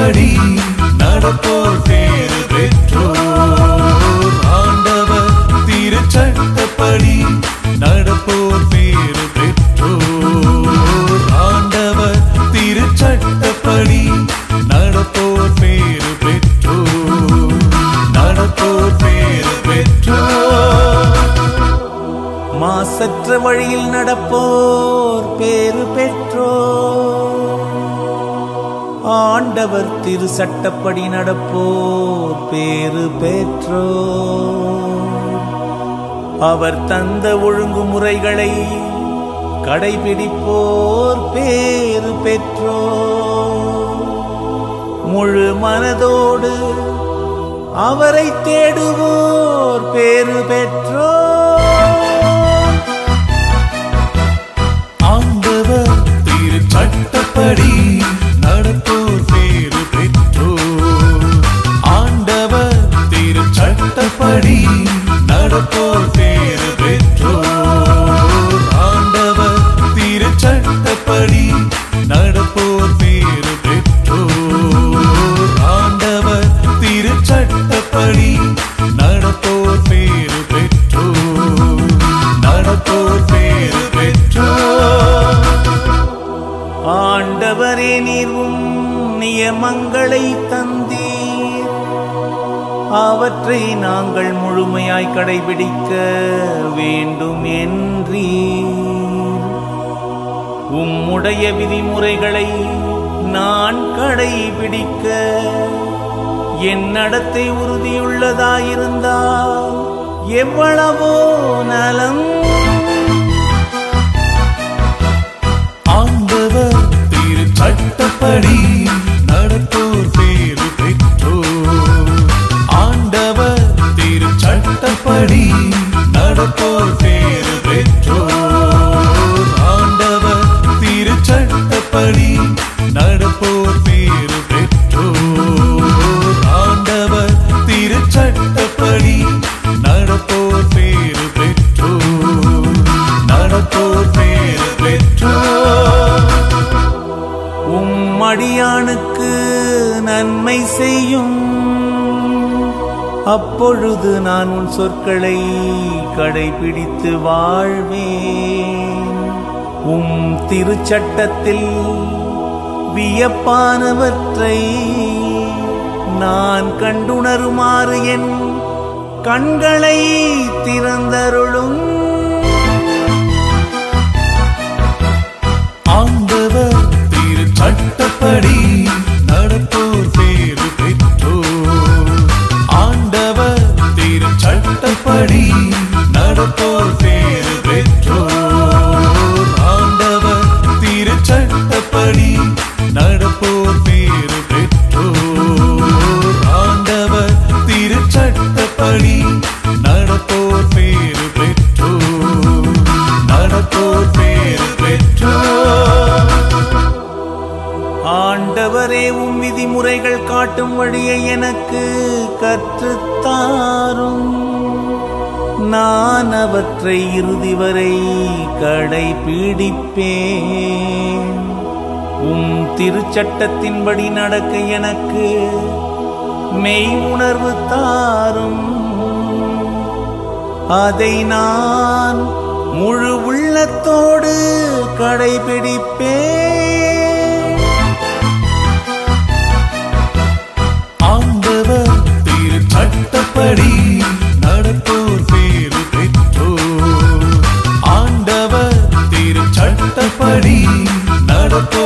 சட்டப்படி நடப்போர் பேரு பெற்றோர் ஆண்டவர் திருச்சட்டப்படி நடப்போர் பேரு பெற்றோர் ஆண்டவர் திருச்சட்டப்படி நடப்போர் பேரு பெற்றோர் நடப்போர் பேரு பெற்றோர் மாசற்ற வழியில் நடப்போர் பேறு பெற்றோர் ஆண்டவர் திரு சட்டப்படி நடப்போர் பேறு பெற்றோர் அவர் தந்த ஒழுங்குமுறைகளை கடைபிடிப்போர் பேறு பெற்றோர் முழு மனதோடு அவரை தேடுவோர் பேறு பெற்றோர் ஆண்டவர் திரு சட்டப்படி நடப்போர் பேரு பெற்றோர் ஆண்டவர் திரு சட்டப்படி நடப்போர் பேரு பெற்றோர் ஆண்டவர் திரு சட்டப்படி நடப்போர் பேரு பெற்றோர் ஆண்டவர் திரு சட்டப்படி நடப்போர் பேரு பெற்றோர் நடப்போர் பேரு பெற்றோர் ஆண்டவரே நீரும் நியமங்களை தந்தீர் அவற்றை நாங்கள் முழுமையாய் கடைபிடிக்க வேண்டும் என்றீர் உம்முடைய விதிமுறைகளை நான் கடைபிடிக்க என் நடத்தை உறுதியுள்ளதாயிருந்தால் எவ்வளவோ நலம் ஆண்டவர் திரு சட்டப்படி நடப்போர் பேரு பெற்றோர் ஆண்டவர் திரு சட்டப்படி நடப்போர் பேரு பெற்றோர் ஆண்டவர் திரு சட்டப்படி நடப்போர் பேரு பெற்றோர் ஆண்டவர் திரு சட்டப்படி நடப்போர் பேரு பெற்றோர் நடப்போர் பேரு பெற்றோர் உம்மடியானுக்கு நன்மை செய்யும் அப்பொழுது நான் உன் சொற்களை கடைபிடித்து வாழ்வேன் உம் திருச்சட்டத்தில் வியப்பானவற்றை நான் கண்டுணருமாறு என் கண்களை திறந்தருளும் ஆண்டவர் திரு சட்டப்படி நடப்போர் பேரு பெற்றோர் ஆண்டவர் திரு சட்டப்படி நடப்போர் பேரு பெற்றோர் ஆண்டவர் திரு சட்டப்படி நடப்போர் பேரு பெற்றோர் ஆண்டவர் திரு சட்டப்படி நடப்போர் பேரு பெற்றோர் நடப்போர் பேரு பெற்றோர் ஆண்டவரே உம் விதிமுறைகள் காட்டும் வழியை எனக்கு கற்றுத்தாரும் நான் அவற்றை இறுதி வரை கடைபிடிப்பேன் உம் திருச்சட்டத்தின்படி நடக்க எனக்கு மெய் உணர்வு தாரும் அதை நான் முழு உள்ளத்தோடு கடைபிடிப்பேன் ஆண்டவர் திரு சட்டப்படி நடப்போர் பேரு பெற்றோர் ஆண்டவர் திரு சட்டப்படி நடப்போர்